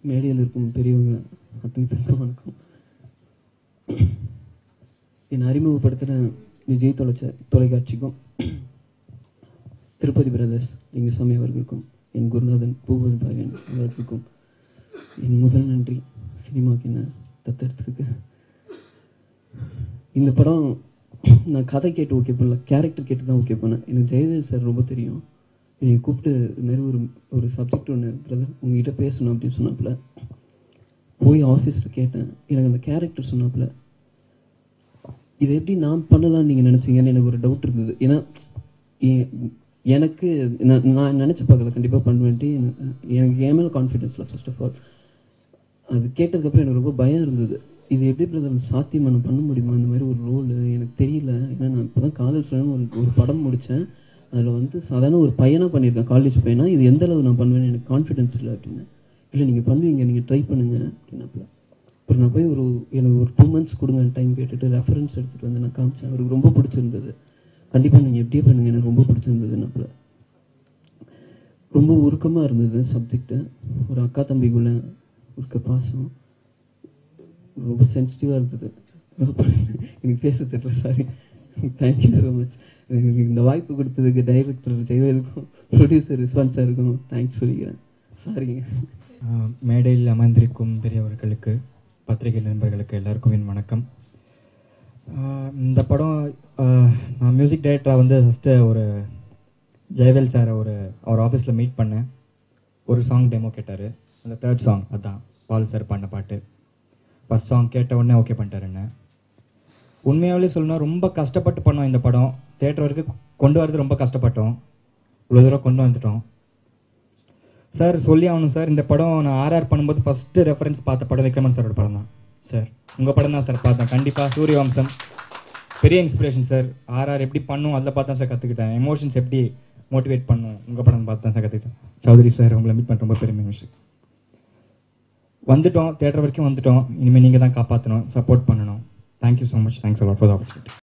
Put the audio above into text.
மேடையில் இருக்கும் பெரியவங்க அத்தனை பேருக்கும் வணக்கம் என்னை அறிமுகப்படுத்தின விஜய் தொலைச்ச தொலைக்காட்சிக்கும் திருப்பதி பிரதர்ஸ் லிங்கசாமி அவர்களுக்கும் என் குருநாதன் பூபதி பாரியன் அவர்களுக்கும் என் முதல் நன்றி சினிமாவுக்கு என்ன தத்தெடுத்ததுக்கு இந்த படம் நான் கதை கேட்டு ஓகே பண்ணல கேரக்டர் கேட்டு தான் ஓகே பண்ணேன் எனக்கு ஜெயவேல் சார் ரொம்ப தெரியும் என்னை கூப்பிட்டு இது மாதிரி ஒரு ஒரு சப்ஜெக்ட் ஒன்று பிரதர் உங்ககிட்ட பேசணும் அப்படின்னு சொன்னாப்புல போய் ஆஃபீஸில் கேட்டேன் எனக்கு அந்த கேரக்டர் சொன்னாப்புல இதை எப்படி நான் பண்ணலாம்னு நீங்கள் நினச்சிங்கன்னு எனக்கு ஒரு டவுட் இருந்தது ஏன்னா எ- எனக்கு நான் நான் நினச்சி பார்க்கல கண்டிப்பாக பண்ணுவேன்ட்டு எனக்கு- எனக்கு என் மேலே கான்ஃபிடென்ஸில் ஃபர்ஸ்ட் ஆஃப் ஆல் அது கேட்டதுக்கப்புறம் எனக்கு ரொம்ப பயம் இருந்தது இது எப்படி பிரதர் சாத்தியமா நான் பண்ண முடியுமா இந்த மாதிரி ஒரு ரோல் எனக்கு தெரியல ஏன்னா நான் இப்போ தான் காதல் சொல்லணும் ஒரு ஒரு படம் முடித்தேன் அதில் வந்து சாதாரண ஒரு பையனாக பண்ணியிருக்கேன் காலேஜ் பையனா இது எந்த அளவு நான் பண்ணுவேன்னு எனக்கு கான்ஃபிடென்ஸ் இல்லை அப்படின்னு இல்லை நீங்கள் பண்ணுவீங்க நீங்கள் ட்ரை பண்ணுங்க அப்படின்னாப்புல அப்புறம் நான் போய் ஒரு எனக்கு ஒரு டூ மந்த்ஸ் கொடுங்க டைம் கேட்டுட்டு ரெஃபரன்ஸ் எடுத்துகிட்டு வந்து நான் காமிச்சேன் அவருக்கு ரொம்ப பிடிச்சிருந்தது கண்டிப்பாக நீங்கள் எப்படியே பண்ணுங்க எனக்கு ரொம்ப பிடிச்சிருந்ததுன்னாப்புல ரொம்ப உருக்கமாக இருந்தது சப்ஜெக்ட்டு ஒரு அக்கா தம்பிக்குள்ள இருக்க பாசம் ரொம்ப சென்சிட்டிவாக இருந்தது எனக்கு பேச தெரியல சாரி தேங்க்யூ ஸோ மச் எனக்கு இந்த வாய்ப்பு கொடுத்ததுக்கு டைரக்டர் ஜெயவேலுக்கும் ப்ரொடியூசர் ரிஸ்வான் சாருக்கும் தேங்க்ஸ் சொல்லிக்கிறேன் சாரிங்க ஆஹ் மேடையில் அமர்ந்திருக்கும் பெரியவர்களுக்கு பத்திரிகை நண்பர்களுக்கு எல்லாருக்கும் என் வணக்கம் ஆஹ் இந்த படம் ஆஹ் நான் மியூசிக் டைரக்டராக வந்து ஃபஸ்ட்டு ஒரு ஜெயவேல் சாரை ஒரு அவர் ஆஃபீஸில் மீட் பண்ணேன் ஒரு சாங் டெமோ கேட்டார் அந்த தேர்ட் சாங் அதான் பால் சார் பண்ண பாட்டு ஃபஸ்ட் சாங் கேட்ட உடனே ஓகே பண்ணிட்டாரு என்ன உண்மையாகவே சொல்லணும் ரொம்ப கஷ்டப்பட்டு பண்ணோம் இந்த படம் தேட்டர் வரைக்கும் கொண்டு வரது ரொம்ப கஷ்டப்பட்டோம் இவ்வளோ தூரம் கொண்டு வந்துட்டோம் சார் சொல்லி ஆகணும் சார் இந்த படம் நான் ஆர்ஆர் பண்ணும்போது ஃபஸ்ட்டு ரெஃபரன்ஸ் பார்த்த படம் விக்ரமன் சாரோட படம் தான் சார் உங்கள் படம் தான் சார் பார்த்தேன் கண்டிப்பாக சூரியவம்சம் பெரிய இன்ஸ்பிரேஷன் சார் ஆர்ஆர் எப்படி பண்ணும் அதில் பார்த்து தான் சார் கற்றுக்கிட்டேன் எமோஷன்ஸ் எப்படி மோட்டிவேட் பண்ணும் உங்கள் படம் பார்த்து தான் சார் கற்றுக்கிட்டேன் சௌதரி சார் உங்களை மீட் பண்ண ரொம்ப பெருமை விஷயம் வந்துட்டோம் தேட்டர் வரைக்கும் வந்துட்டோம் இனிமேல் நீங்கள் தான் காப்பாற்றணும் சப்போர்ட் பண்ணணும் thank you so much thanks a lot for the opportunity